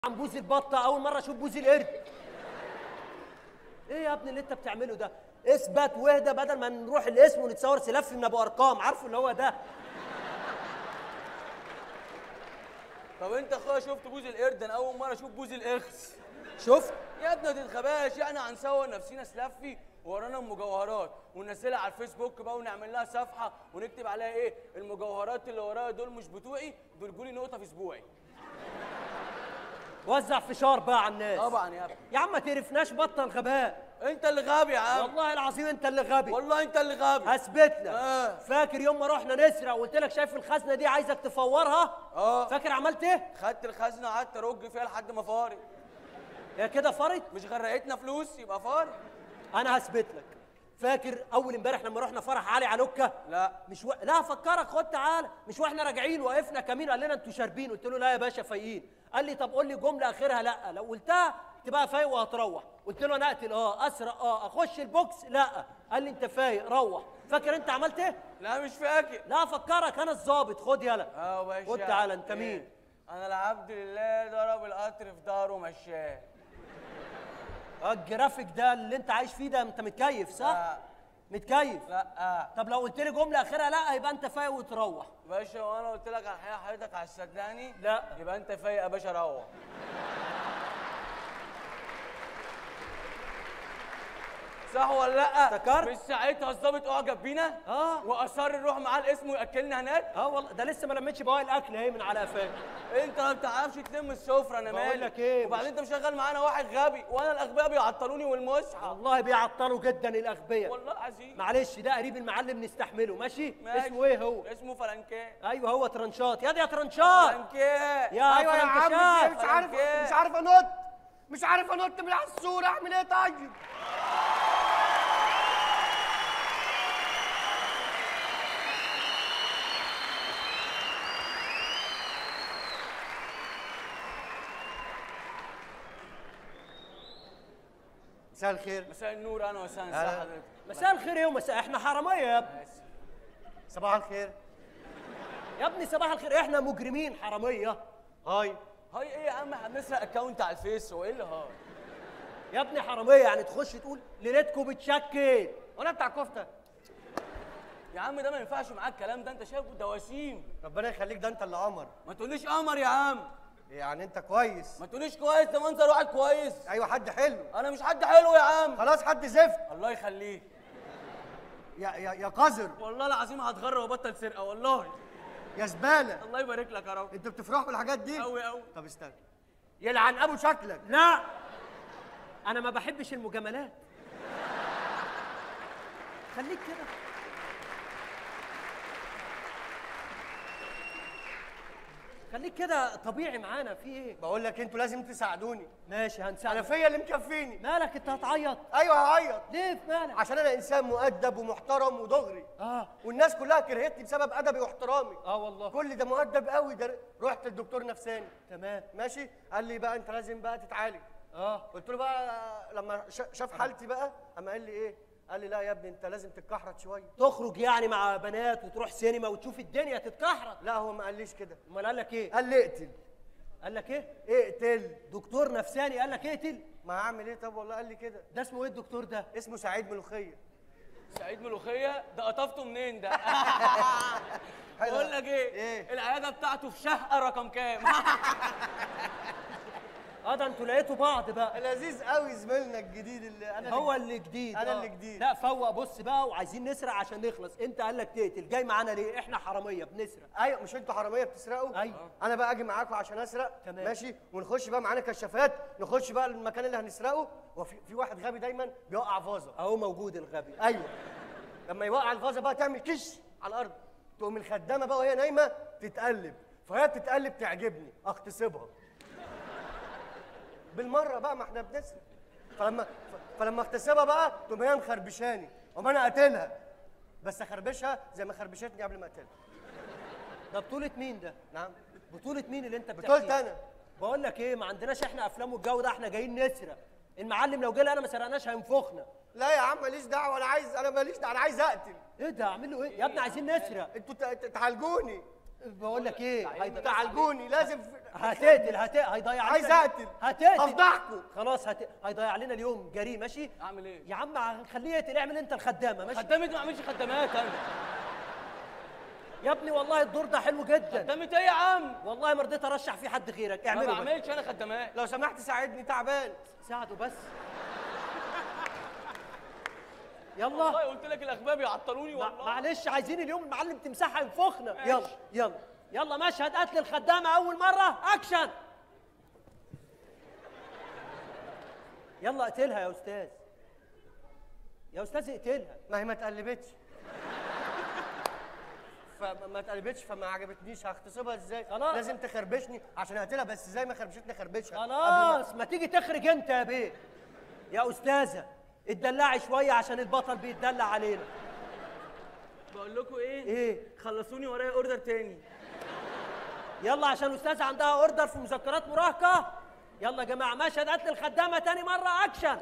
عن بوز البطه اول مره اشوف بوز القرد ايه يا ابني اللي انت بتعمله ده اثبت واهدى بدل ما نروح الاسم ونتصور سلاف من ابو ارقام عارفه اللي هو ده طب انت اخويا شفت بوز القرد انا اول مره اشوف بوز الاخس شفت يا ابني ما تتخباش يعني هنصور نفسينا سلافي ورانا المجوهرات وننزلها على الفيسبوك بقى ونعمل لها صفحه ونكتب عليها ايه المجوهرات اللي ورايا دول مش بتوعي دول جولي نقطه في اسبوعي وزع فشار بقى على الناس طبعا يا ابني يا عم ما تقرفناش بطل غباء انت اللي غبي يا عم والله العظيم انت اللي غبي والله انت اللي غبي هثبت لك آه. فاكر يوم ما رحنا نسرق وقلت لك شايف الخزنه دي عايزك تفورها اه فاكر عملت ايه خدت الخزنه قعدت ارج فيها لحد ما فارق يا كده فرت مش غرقتنا فلوس يبقى فارق انا هثبت لك فاكر اول امبارح لما رحنا فرح علي علوكه لا مش و... لا افكرك خد تعالى مش واحنا راجعين وقفنا كمين قال لنا انتوا شاربين قلت له لا يا باشا فايقين قال لي طب قول لي جمله اخرها لا لو قلتها تبقى فايق وهتروح قلت له انا اقتل اه اسرق اه اخش البوكس لا قال لي انت فايق روح فاكر انت عملت ايه لا مش فاكر لا افكرك انا الظابط خد يلا اه باشا خد تعالى انت إيه؟ مين انا العبد لله ضرب القطر في داره ومشاه اه الجرافيك ده اللي انت عايش فيه ده انت متكيف صح لا متكيف لا طب لو قلت لي جمله اخرها لا يبقى انت فايق وتروح باشا وانا قلت لك على الحقيقه حضرتك هتصدقني لا. يبقى انت فايق يا باشا روح صح ولا لا افتكرت؟ مش ساعتها الظابط اعجب بينا اه واصر نروح معاه الاسم وياكلنا هناك اه والله ده لسه ما لميتش بواقي الاكل اهي من على قفاك انت ما بتعرفش تلم السفره انا بقول مالي لك إيه، وبعدين انت مشغل معانا واحد غبي وانا الاغبياء بيعطلوني والمصحف والله بيعطلوا جدا الاغبياء والله العظيم معلش ده قريب المعلم نستحمله ماشي, ماشي. اسمه ايه هو اسمه فرنكيه ايوه هو ترنشات يا دي يا ترنشات فرنكيه يا ايوه يا عم فرنكشات مش عارف فرنكيه. مش عارف انط مش عارف انط من على السور اعمل ايه طيب مساء الخير مساء النور انا وسام أهلا. ازي حضرتك مساء الخير ايه ومساء احنا حراميه يا ابني ماشي. صباح الخير يا ابني صباح الخير احنا مجرمين حراميه هاي هاي ايه يا عم احنا بنسرق اكونت على الفيس هو ايه اللي هاي يا ابني حراميه يعني تخش تقول ليلتكم بتشكل وانا بتاع كفته يا عم ده ما ينفعش معاك الكلام ده انت شايفه ده وسيم ربنا يخليك ده انت اللي قمر ما تقوليش قمر يا عم يعني انت كويس ما تقوليش كويس ده منظر واحد كويس ايوه حد حلو انا مش حد حلو يا عم خلاص حد زفت الله يخليك يا يا يا قذر والله العظيم هتغر وبطل سرقه والله يا زباله الله يبارك لك يا رب انتوا بتفرحوا بالحاجات دي قوي قوي طب استنى يلعن ابو شكلك لا انا ما بحبش المجاملات خليك كده خليك كده طبيعي معانا في ايه بقول لك انتوا لازم تساعدوني ماشي انا هنساعدك فيا اللي مكفيني مالك انت هتعيط ايوه هعيط ليه في مالك عشان انا انسان مؤدب ومحترم ودغري اه والناس كلها كرهتني بسبب ادبي واحترامي اه والله كل ده مؤدب قوي ده رحت للدكتور نفساني تمام ماشي قال لي بقى انت لازم بقى تتعالج اه قلت له بقى لما ش- شاف حالتي بقى اما قال لي ايه قال لي لا يا ابني انت لازم تتكحرت شويه تخرج يعني مع بنات وتروح سينما وتشوف الدنيا تتكحرت لا هو ما قاليش كده امال قال لك ايه قال لي اقتل قال لك ايه اقتل دكتور نفساني قال لك اقتل ما هعمل ايه طب والله قال لي كده ده اسمه ايه الدكتور ده اسمه سعيد ملوخيه سعيد ملوخيه ده قطفته منين ده حلو. بقول لك ايه إيه؟ العياده بتاعته في شقه رقم كام اه ده انتوا لقيتوا بعض بقى لذيذ قوي زميلنا الجديد اللي انا هو اللي جديد أنا آه. اللي جديد. لا فوق بص بقى وعايزين نسرق عشان نخلص انت قال لك تقتل جاي معانا ليه احنا حراميه بنسرق ايوه مش انتوا حراميه بتسرقوا أيوة. انا بقى اجي معاكم عشان اسرق تمام. ماشي ونخش بقى معانا كشافات نخش بقى المكان اللي هنسرقه وفي في واحد غبي دايما بيوقع فازه اهو موجود الغبي ايوه لما يوقع الفازه بقى تعمل كش على الارض تقوم الخدامه بقى وهي نايمه تتقلب فهي بتتقلب تعجبني اغتصبها بالمره بقى ما احنا بنسرق فلما ف- فلما اغتصبها بقى تقوم هي مخربشاني قوم انا قاتلها بس اخربشها زي ما خربشتني قبل ما اقتلها ده بطولة مين ده؟ نعم بطولة مين اللي انت بتحكيه؟ بطولت انا بقول لك ايه ما عندناش احنا افلام والجو ده احنا جايين نسرق المعلم لو جه لقى انا ما سرقناش هينفخنا لا يا عم ماليش دعوه انا عايز انا ماليش دعوه انا عايز اقتل ايه ده اعمل له ايه؟ يا ابني عايزين نسرق انتوا تع- تعالجوني بقول لك ايه؟ هيدا- تعالجوني لازم في... هتقتل هت هيضيع عايز علينا- أقتل. هتقتل هفضحكوا. خلاص هت... هيضيع علينا اليوم جري ماشي اعمل ايه يا عم خليه يقتل اعمل انت الخدامه ماشي خدامة ما اعملش خدامات انا يا ابني والله الدور ده حلو جدا خدامة ايه يا عم والله ما رضيت ارشح فيه حد غيرك ما اعمله بس. بعملش انا خدامات لو سمحت ساعدني تعبان ساعده بس يلا والله قلت لك الاخباب يعطلوني مع- والله معلش عايزين اليوم المعلم تمسحها ينفخنا ماشي. يلا يلا يلا مشهد قتل الخدامه اول مره اكشن يلا اقتلها يا استاذ يا استاذ اقتلها ما هي ما اتقلبتش فما ما اتقلبتش فما عجبتنيش هغتصبها ازاي خلاص. لازم تخربشني عشان اقتلها بس زي ما خربشتني خربشها قبل ما- خلاص ما تيجي تخرج انت يا بيه يا استاذه اتدلعي شويه عشان البطل بيتدلع علينا بقول لكم ايه ايه خلصوني ورايا اوردر تاني يلا عشان استاذه عندها اوردر في مذكرات مراهقه يلا يا جماعه مشهد قتل الخدامه تاني مره اكشن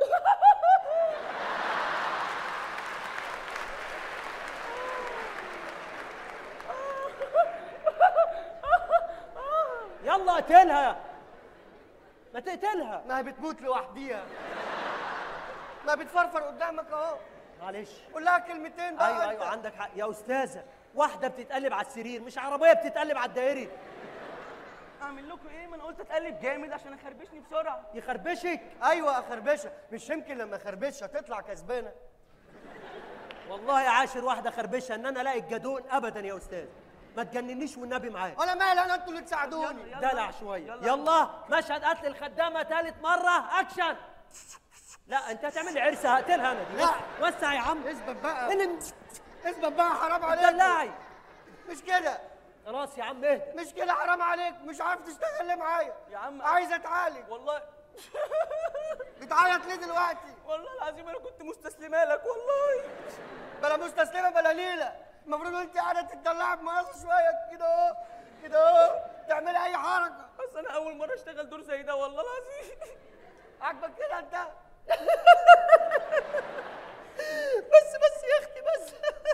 يلا اقتلها ما تقتلها ما هي بتموت لوحديها ما بتفرفر قدامك اهو معلش قول لها كلمتين بقى ايوه أنت. ايوه عندك حق يا استاذه واحده بتتقلب على السرير مش عربيه بتتقلب على الدائري اعمل لكم ايه ما انا قلت اتقلب جامد عشان اخربشني بسرعه يخربشك ايوه اخربشها مش يمكن لما اخربشها تطلع كسبانه والله يا عاشر واحده خربشه ان انا الاقي الجدون ابدا يا استاذ ما تجننيش والنبي معاك ولا مالي انا انتوا اللي تساعدوني يلا. دلع شويه يلا. يلا مشهد قتل الخدامه ثالث مره اكشن لا انت هتعمل لي عرسه هقتلها انا دي لا. وسع يا عم اثبت بقى اللي اثبت بقى حرام عليك دلعي مش كده خلاص يا عم اهدى مش كده حرام عليك مش عارف تشتغل معايا يا عم عايز اتعالج والله بتعيط ليه دلوقتي والله العظيم انا كنت مستسلمه لك والله بلا مستسلمه بلا ليله المفروض انت قاعده تتدلعي بمقص شويه كده اهو كده اهو تعملي اي حركه بس انا اول مره اشتغل دور زي ده والله العظيم عاجبك كده انت بس بس يا اختي بس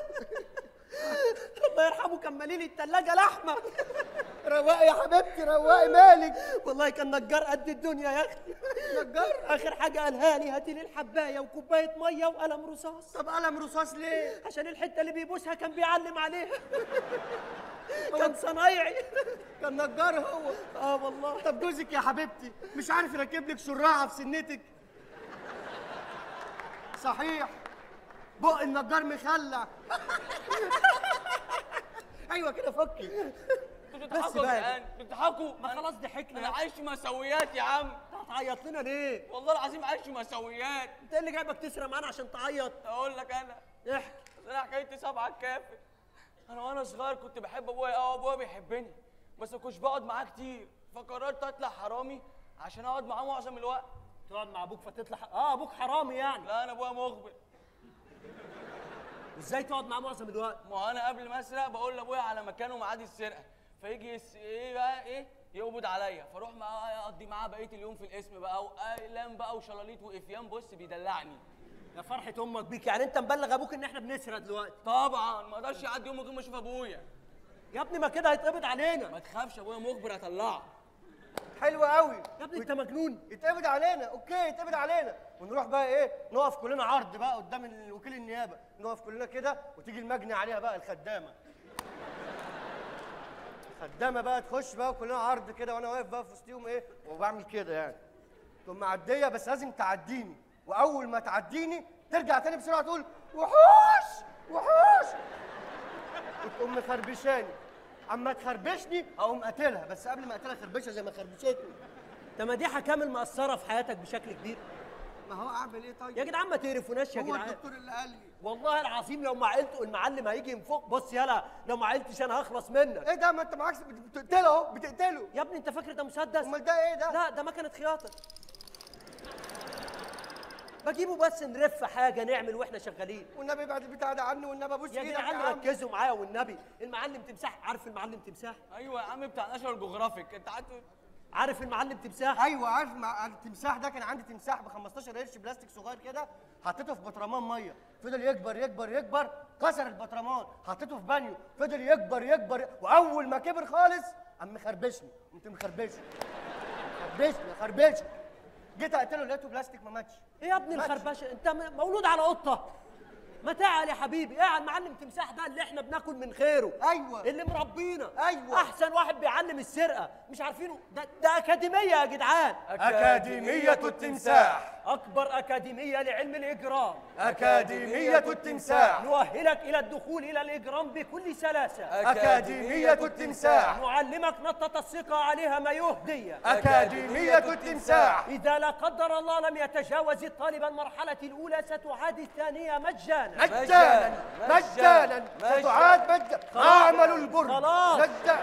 الله يرحمه كان مالي لي الثلاجه لحمه رواقي يا حبيبتي رواقي مالك والله كان نجار قد الدنيا يا اختي نجار اخر حاجه قالها لي هاتي لي الحبايه وكوبايه ميه وقلم رصاص طب قلم رصاص ليه عشان الحته اللي بيبوسها كان بيعلم عليها كان صنايعي كان نجار هو اه والله طب جوزك يا حبيبتي مش عارف يركب لك شراعه في سنتك صحيح بق النجار مخلع ايوه كده فكي انتوا بس بتضحكوا بقى. يا جدعان بتضحكوا ما أنا- خلاص ضحكنا انا يا عايش في مساويات يا عم هتعيط لنا ليه؟ والله العظيم عايش في مساويات انت إيه اللي جايبك تسرق معانا عشان تعيط؟ اقول لك انا احكي بس انا حكايتي سبعه الكافر انا وانا صغير كنت بحب ابويا اه ابويا بيحبني بس ما كنتش بقعد معاه كتير فقررت اطلع حرامي عشان اقعد معاه معظم الوقت تقعد مع ابوك فتطلع اه ابوك حرامي يعني لا انا ابويا مخبر ازاي تقعد معاه معظم الوقت؟ ما هو انا قبل ما اسرق بقول لابويا على مكان وميعاد السرقه فيجي يس... ايه بقى ايه يقبض عليا فاروح معاه اقضي معاه بقيه اليوم في القسم بقى واقلام بقى وشلاليط وافيان بص بيدلعني يا فرحة امك بيك يعني انت مبلغ ابوك ان احنا بنسرق دلوقتي طبعا ما اقدرش يعدي يوم من غير ما اشوف ابويا يا ابني ما كده هيتقبض ما علينا تخافش ابويا مخبر هطلعه حلو قوي يا ابني انت مجنون يتقبض علينا اوكي يتقبض علينا ونروح بقى ايه نقف كلنا عرض بقى قدام ال- وكيل النيابه نقف كلنا كده وتيجي المجني عليها بقى الخدامه خدامه بقى تخش بقى وكلنا عرض كده وانا واقف بقى في وسطيهم ايه وبعمل كده يعني تقوم معديه بس لازم تعديني واول ما تعديني ترجع تاني بسرعه تقول وحوش وحوش وتقوم مخربشاني اما تخربشني اقوم قاتلها بس قبل ما اقتلها خربشها زي ما خربشتني انت مديحه كامل مأثرة في حياتك بشكل كبير ما هو اعمل ايه طيب يا جدعان ما تقرفوناش يا هو جدعان الدكتور اللي قال لي والله العظيم لو ما عقلت المعلم هيجي ينفوق بص يلا لو ما عقلتش انا هخلص منك ايه ده ما انت معاك بتقتله اهو بتقتله يا ابني انت فاكر ده مسدس امال ده ايه ده لا ده مكنه خياطه بجيبه بس نرف حاجه نعمل واحنا شغالين والنبي بعد البتاع ده عني والنبي ابوس يا ايدك يا جدعان عم ركزوا معايا والنبي المعلم تمساح عارف المعلم تمساح ايوه يا عم بتاع ناشونال جغرافيك انت عارف عارف المعلم تمساح ايوه عارف مع التمساح ده كان عندي تمساح ب 15 قرش بلاستيك صغير كده حطيته في بطرمان ميه فضل يكبر يكبر يكبر كسر البطرمان حطيته في بانيو فضل يكبر يكبر واول ما كبر خالص قام مخربشني قمت مخربشه خربشني خربشه جيت اقتله لقيته بلاستيك ما ماتش ايه يا ابني ماتش. الخربشه انت م- مولود على قطه ما تعال يا حبيبي ايه المعلم تمساح ده اللي احنا بناكل من خيره أيوة. اللي مربينا أيوة. احسن واحد بيعلم السرقه مش عارفينه ده ده اكاديميه يا جدعان أكاديمية التمساح. اكبر اكاديميه لعلم الاجرام أكاديمية التمساح نؤهلك الى الدخول الى الاجرام بكل سلاسه أكاديمية التمساح نعلمك نطة الثقة عليها ما يهدية أكاديمية التمساح إذا لا قدر الله لم يتجاوز الطالب المرحلة الأولى ستعاد الثانية مجانا مجانا مجانا مجانا. ستعاد مجانا أعمل البر خلاص. مجانا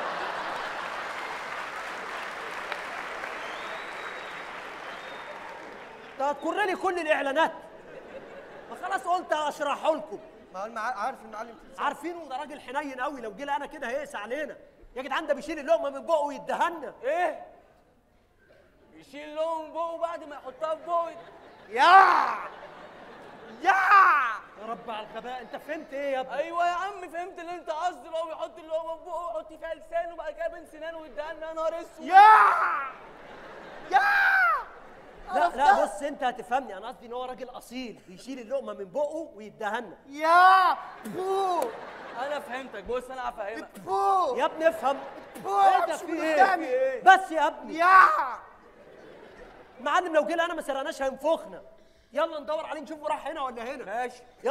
انت هتكر لي كل الإعلانات ما خلاص قلت أشرحه لكم ما هو المع... عارف المعلم تمساح عارفينه ده راجل حنين قوي لو جه انا كده هيقسى علينا يا جدعان ده بيشيل اللقمة من بقه ويدهنا ايه يشيل لهم بقه بعد ما يحطها في بقه يا يا يا رب على الغباء انت فهمت ايه يا ابني ايوه يا عم فهمت اللي انت قصدي اللي هو بيحط اللقمه في بقه ويحط فيها لسانه وبعد كده بين سنانه ويديها لنا يا نهار اسود يا يا لا لا بص انت هتفهمني انا قصدي ان هو راجل اصيل بيشيل اللقمة من بقه ويدهنا يا بو انا فهمتك بص انا هفهمك بو يا ابني افهم بو ايه ده مش في من ايه قدامي. بس يا ابني يا المعلم لو جه انا ما سرقناش هينفخنا يلا ندور عليه نشوفه راح هنا ولا هنا ماشي